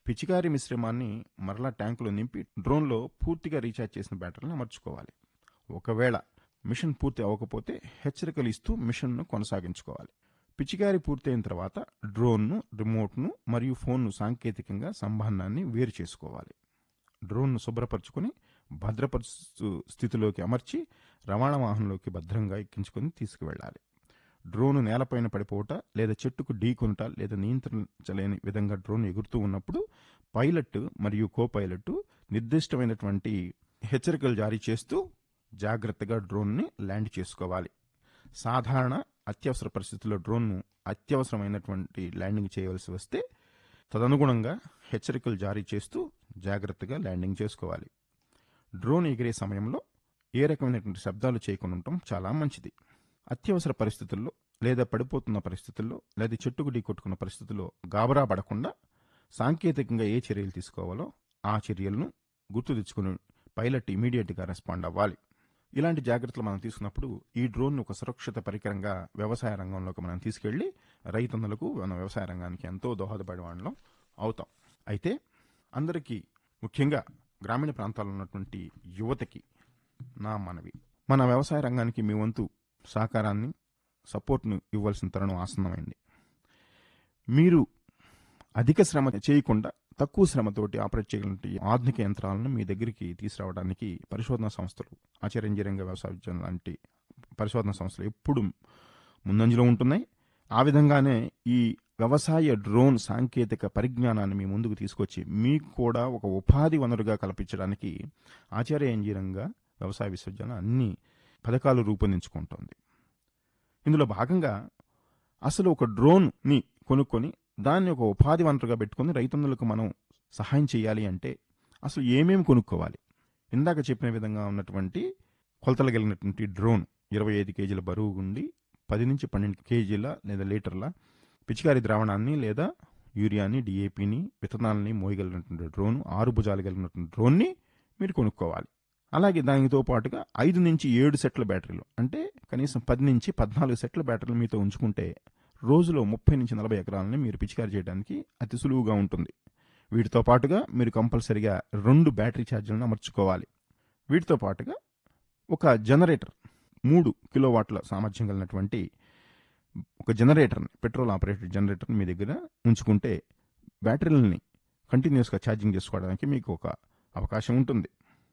పిచికారి మిశ్రమాన్ని మరలా ట్యాంకులో నింపి డ్రోన్లో పూర్తిగా రీఛార్జ్ చేసిన బ్యాటరీని అమర్చుకోవాలి ఒకవేళ మిషన్ పూర్తి అవ్వకపోతే హెచ్చరికలు ఇస్తూ మిషన్ను కొనసాగించుకోవాలి పిచికారి పూర్తయిన తర్వాత డ్రోన్ను రిమోట్ను మరియు ఫోన్ను సాంకేతికంగా సంబంధాన్ని వేరు చేసుకోవాలి డ్రోన్ను శుభ్రపరచుకొని భద్రపరుచు స్థితిలోకి అమర్చి రవాణా వాహనంలోకి భద్రంగా ఎక్కించుకొని తీసుకువెళ్ళాలి డ్రోన్ నేలపైన పడిపోవట లేదా చెట్టుకు ఢీకొనుట లేదా నియంత్రించలేని విధంగా డ్రోన్ ఎగురుతూ ఉన్నప్పుడు పైలట్ మరియు కో పైలట్ నిర్దిష్టమైనటువంటి హెచ్చరికలు జారీ చేస్తూ జాగ్రత్తగా డ్రోన్ని ల్యాండ్ చేసుకోవాలి సాధారణ అత్యవసర పరిస్థితుల్లో డ్రోన్ను అత్యవసరమైనటువంటి ల్యాండింగ్ చేయవలసి వస్తే తదనుగుణంగా హెచ్చరికలు జారీ చేస్తూ జాగ్రత్తగా ల్యాండింగ్ చేసుకోవాలి డ్రోన్ ఎగిరే సమయంలో ఏ రకమైనటువంటి శబ్దాలు చేయకుండా ఉండటం చాలా మంచిది అత్యవసర పరిస్థితుల్లో లేదా పడిపోతున్న పరిస్థితుల్లో లేదా చెట్టుకు ఢీకొట్టుకున్న పరిస్థితుల్లో గాబరా పడకుండా సాంకేతికంగా ఏ చర్యలు తీసుకోవాలో ఆ చర్యలను గుర్తు తెచ్చుకుని పైలట్ ఇమీడియట్గా రెస్పాండ్ అవ్వాలి ఇలాంటి జాగ్రత్తలు మనం తీసుకున్నప్పుడు ఈ డ్రోన్ ఒక సురక్షిత పరికరంగా వ్యవసాయ రంగంలోకి మనం తీసుకెళ్లి రైతన్నులకు మన వ్యవసాయ రంగానికి ఎంతో దోహదపడే వాళ్ళం అవుతాం అయితే అందరికీ ముఖ్యంగా గ్రామీణ ప్రాంతాల్లో ఉన్నటువంటి యువతకి నా మనవి మన వ్యవసాయ రంగానికి మీ వంతు సహకారాన్ని సపోర్ట్ను ఇవ్వాల్సిన తరుణం ఆసన్నమైంది మీరు అధిక శ్రమ చేయకుండా తక్కువ శ్రమతోటి ఆపరేట్ చేయగలిగిన ఆధునిక యంత్రాలను మీ దగ్గరికి తీసుకురావడానికి పరిశోధనా సంస్థలు ఆచార్య ఇంజనీరింగ్ వ్యవసాయ విజ్ఞానం లాంటి పరిశోధనా సంస్థలు ఎప్పుడు ముందంజలో ఉంటున్నాయి ఆ విధంగానే ఈ వ్యవసాయ డ్రోన్ సాంకేతిక పరిజ్ఞానాన్ని మీ ముందుకు తీసుకొచ్చి మీకు కూడా ఒక ఉపాధి వనరుగా కల్పించడానికి ఆచార్య ఇంజనీరింగ్ వ్యవసాయ విశ్వవిద్యాలయం అన్ని పథకాలు రూపొందించుకుంటోంది ఇందులో భాగంగా అసలు ఒక డ్రోన్ని కొనుక్కొని దాన్ని ఒక ఉపాధి వనరుగా పెట్టుకొని రైతన్నులకు మనం సహాయం చేయాలి అంటే అసలు ఏమేమి కొనుక్కోవాలి ఇందాక చెప్పిన విధంగా ఉన్నటువంటి కొలతలు కలిగినటువంటి డ్రోన్ ఇరవై ఐదు కేజీల బరువు ఉండి పది నుంచి పన్నెండు కేజీల లేదా లీటర్ల పిచికారి ద్రావణాన్ని లేదా యూరియాని డిఏపిని విత్తనాలని మోయగలిగినటువంటి డ్రోన్ ఆరు భుజాలు కలిగినటువంటి డ్రోన్ని మీరు కొనుక్కోవాలి అలాగే దానితో పాటుగా ఐదు నుంచి ఏడు సెట్ల బ్యాటరీలు అంటే కనీసం పది నుంచి పద్నాలుగు సెట్ల బ్యాటరీలు మీతో ఉంచుకుంటే రోజులో ముప్పై నుంచి నలభై ఎకరాలని మీరు పిచికారి చేయడానికి అతి సులువుగా ఉంటుంది వీటితో పాటుగా మీరు కంపల్సరిగా రెండు బ్యాటరీ ఛార్జీలను అమర్చుకోవాలి వీటితో పాటుగా ఒక జనరేటర్ మూడు కిలోవాట్ల సామర్థ్యం కలిగినటువంటి ఒక జనరేటర్ని పెట్రోల్ ఆపరేటెడ్ జనరేటర్ని మీ దగ్గర ఉంచుకుంటే బ్యాటరీలని కంటిన్యూస్గా ఛార్జింగ్ చేసుకోవడానికి మీకు ఒక అవకాశం ఉంటుంది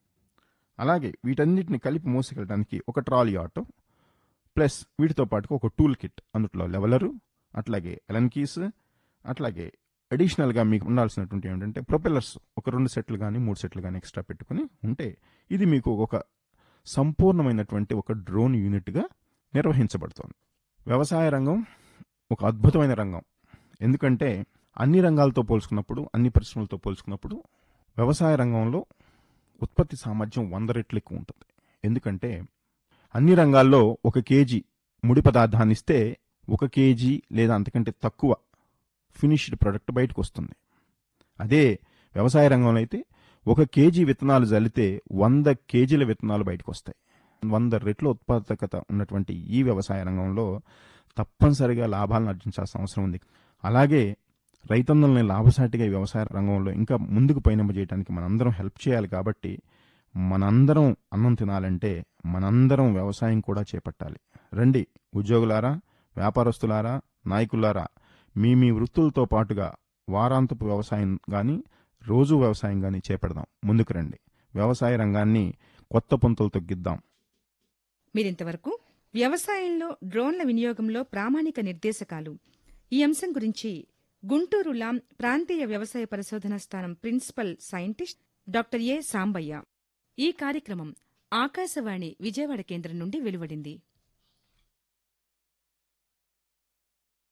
అలాగే వీటన్నిటిని కలిపి మోసుకెళ్ళడానికి ఒక ట్రాలీ ఆటో ప్లస్ వీటితో పాటుగా ఒక టూల్ కిట్ అందులో లెవలరు అట్లాగే ఎలన్ కీస్ అట్లాగే అడిషనల్గా మీకు ఉండాల్సినటువంటి ఏంటంటే ప్రొపెల్లర్స్ ఒక రెండు సెట్లు కానీ మూడు సెట్లు కానీ ఎక్స్ట్రా పెట్టుకుని ఉంటే ఇది మీకు ఒక సంపూర్ణమైనటువంటి ఒక డ్రోన్ యూనిట్గా నిర్వహించబడుతోంది వ్యవసాయ రంగం ఒక అద్భుతమైన రంగం ఎందుకంటే అన్ని రంగాలతో పోల్చుకున్నప్పుడు అన్ని పరిశ్రమలతో పోల్చుకున్నప్పుడు వ్యవసాయ రంగంలో ఉత్పత్తి సామర్థ్యం వంద రెట్లు ఎక్కువ ఉంటుంది ఎందుకంటే అన్ని రంగాల్లో ఒక కేజీ ముడి పదార్థాన్ని ఇస్తే ఒక కేజీ లేదా అంతకంటే తక్కువ ఫినిష్డ్ ప్రొడక్ట్ బయటకు వస్తుంది అదే వ్యవసాయ రంగంలో అయితే ఒక కేజీ విత్తనాలు జల్లితే వంద కేజీల విత్తనాలు బయటకు వస్తాయి వంద రెట్ల ఉత్పాదకత ఉన్నటువంటి ఈ వ్యవసాయ రంగంలో తప్పనిసరిగా లాభాలను ఆర్జించాల్సిన అవసరం ఉంది అలాగే రైతన్నుల్ని లాభసాటిగా ఈ వ్యవసాయ రంగంలో ఇంకా ముందుకు పయనింపజేయడానికి మనందరం హెల్ప్ చేయాలి కాబట్టి మనందరం అన్నం తినాలంటే మనందరం వ్యవసాయం కూడా చేపట్టాలి రండి ఉద్యోగులారా వ్యాపారస్తులారా నాయకులారా మీ మీ వృత్తులతో పాటుగా వారాంతపు వ్యవసాయం కానీ రోజు వ్యవసాయం కానీ చేపడదాం ముందుకు రండి వ్యవసాయ రంగాన్ని కొత్త పుంతలు తొగ్గిద్దాం మీరింతవరకు వ్యవసాయంలో డ్రోన్ల వినియోగంలో ప్రామాణిక నిర్దేశకాలు ఈ అంశం గురించి గుంటూరు లాం ప్రాంతీయ వ్యవసాయ పరిశోధన స్థానం principal scientist doctor A Sambaiah ఈ కార్యక్రమం ఆకాశవాణి విజయవాడ కేంద్రం నుండి వెలువడింది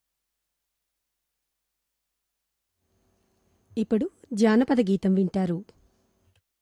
ఇప్పుడు జానపద గీతం వింటారు